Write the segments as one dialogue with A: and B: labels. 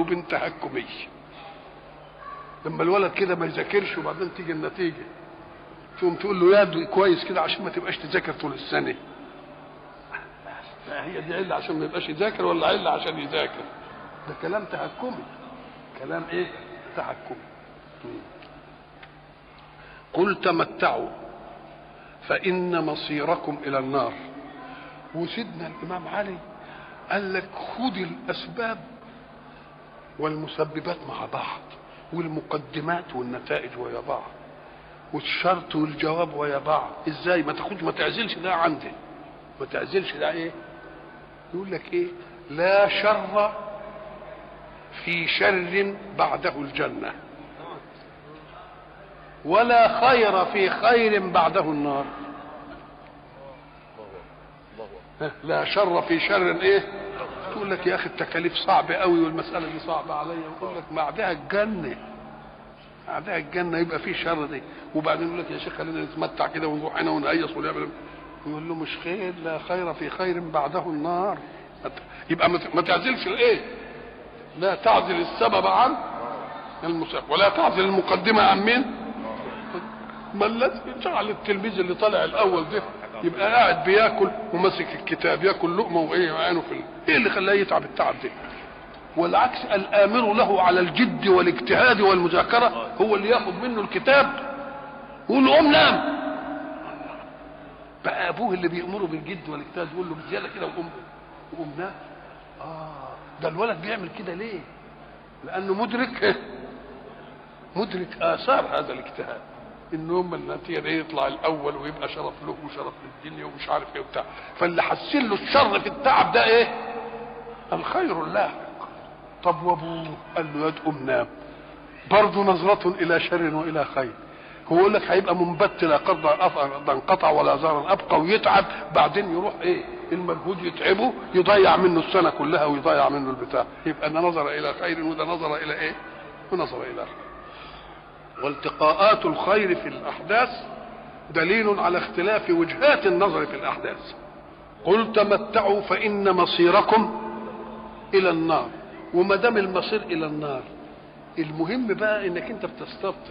A: اسلوب تهكمي لما الولد كده ما يذاكرش وبعدين تيجي النتيجه تقوم تقول له يا كويس كده عشان ما تبقاش تذاكر طول السنه هي دي عله عشان ما يبقاش يذاكر ولا عله عشان يذاكر ده كلام تهكمي كلام ايه تحكمي قل تمتعوا فإن مصيركم إلى النار وسيدنا الإمام علي قال لك خد الأسباب والمسببات مع بعض والمقدمات والنتائج ويا بعض والشرط والجواب ويا بعض ازاي ما تاخدش ما تعزلش ده عندي ما تعزلش ده ايه يقول لك ايه لا شر في شر بعده الجنه ولا خير في خير بعده النار لا شر في شر ايه تقول لك يا اخي التكاليف صعبه قوي والمساله دي صعبه عليا يقول لك بعدها الجنه بعدها الجنه يبقى في شر دي وبعدين يقول لك يا شيخ خلينا نتمتع كده ونروح هنا ونقيص ونعمل يقول له مش خير لا خير في خير بعده النار يبقى ما تعزلش الايه لا تعزل السبب عن المسبب ولا تعزل المقدمه عن مين ما الذي جعل التلميذ اللي طالع الاول ده يبقى قاعد بياكل وماسك الكتاب ياكل لقمه وايه وعينه في ال... ايه اللي خلاه يتعب التعب ده والعكس الامر له على الجد والاجتهاد والمذاكره هو اللي ياخد منه الكتاب ويقول له قوم نام بقى ابوه اللي بيامره بالجد والاجتهاد يقول له بزياده كده وقوم وقوم نام اه ده الولد بيعمل كده ليه لانه مدرك مدرك اثار هذا الاجتهاد ان هم النتيجه ده يطلع الاول ويبقى شرف له وشرف للدنيا ومش عارف ايه وبتاع فاللي حسن له الشر في التعب ده ايه؟ الخير اللاحق طب وابوه قال له يا قوم نام برضه نظرة إلى شر وإلى خير هو يقول لك هيبقى منبت لا قرض انقطع ولا زار أبقى ويتعب بعدين يروح إيه المجهود يتعبه يضيع منه السنة كلها ويضيع منه البتاع يبقى ده نظر إلى خير وده نظر إلى إيه ونظر إلى خير والتقاءات الخير في الأحداث دليل على اختلاف وجهات النظر في الأحداث قل تمتعوا فإن مصيركم إلى النار وما دام المصير إلى النار المهم بقى إنك أنت بتستبطئ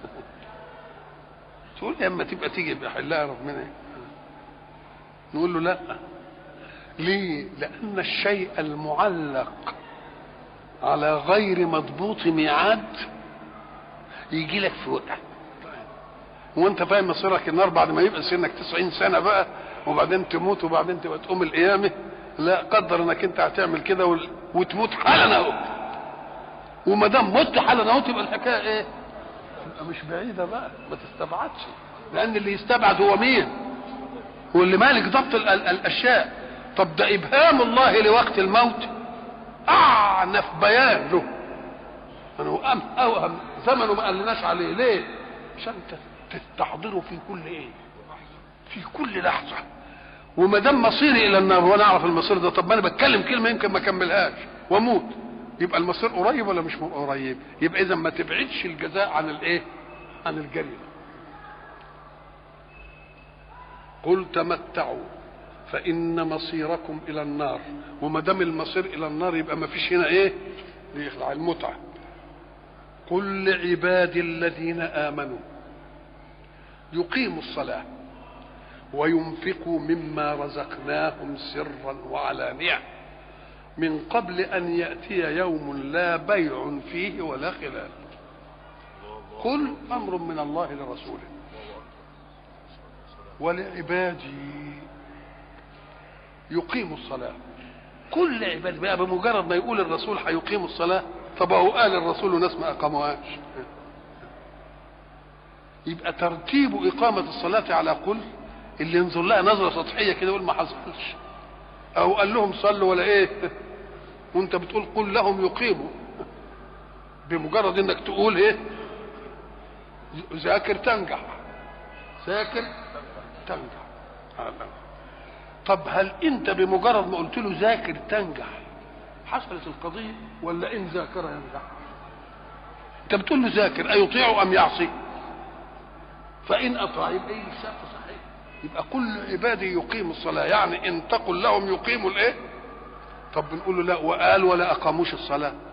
A: تقول يا اما تبقى تيجي بحلها ربنا نقول له لا ليه لأن الشيء المعلق على غير مضبوط ميعاد يجي لك في وقت وانت فاهم مصيرك النار بعد ما يبقى سنك 90 سنه بقى وبعدين تموت وبعدين تبقى تقوم القيامه لا قدر انك انت هتعمل كده وتموت حالا اهو وما دام مت حالا اهو تبقى الحكايه ايه؟ تبقى مش بعيده بقى ما تستبعدش لان اللي يستبعد هو مين؟ هو اللي مالك ضبط ال- ال- الاشياء طب ده ابهام الله لوقت الموت اعنف بيان له انا اوهم زمنه ما قالناش عليه ليه؟ عشان تستحضره في كل ايه؟ في كل لحظه وما دام مصيري الى النار وانا اعرف المصير ده طب ما انا بتكلم كلمه يمكن ما اكملهاش واموت يبقى المصير قريب ولا مش قريب؟ يبقى اذا ما تبعدش الجزاء عن الايه؟ عن الجريمه. قل تمتعوا فان مصيركم الى النار وما دام المصير الى النار يبقى ما فيش هنا ايه؟ يخلع المتعه. قل لعبادي الذين امنوا يقيموا الصلاه وينفقوا مما رزقناهم سرا وعلانيه من قبل ان ياتي يوم لا بيع فيه ولا خلال قل امر من الله لرسوله ولعبادي يقيموا الصلاه كل عباد بقى بمجرد ما يقول الرسول هيقيموا الصلاه طب هو قال الرسول وناس ما اقاموهاش يبقى ترتيب اقامه الصلاه على قل اللي ينظر لها نظره سطحيه كده يقول ما حصلش او قال لهم صلوا ولا ايه وانت بتقول قل لهم يقيموا بمجرد انك تقول ايه ذاكر تنجح ذاكر تنجح طب هل انت بمجرد ما قلت له ذاكر تنجح حصلت القضيه ولا ان ذاكر ينجح انت بتقول له ذاكر ايطيع ام يعصي فان اطاع يبقى ايه الشرط صحيح يبقى كل عبادي يقيم الصلاه يعني ان تقل لهم يقيموا الايه طب بنقول له لا وقال ولا اقاموش الصلاه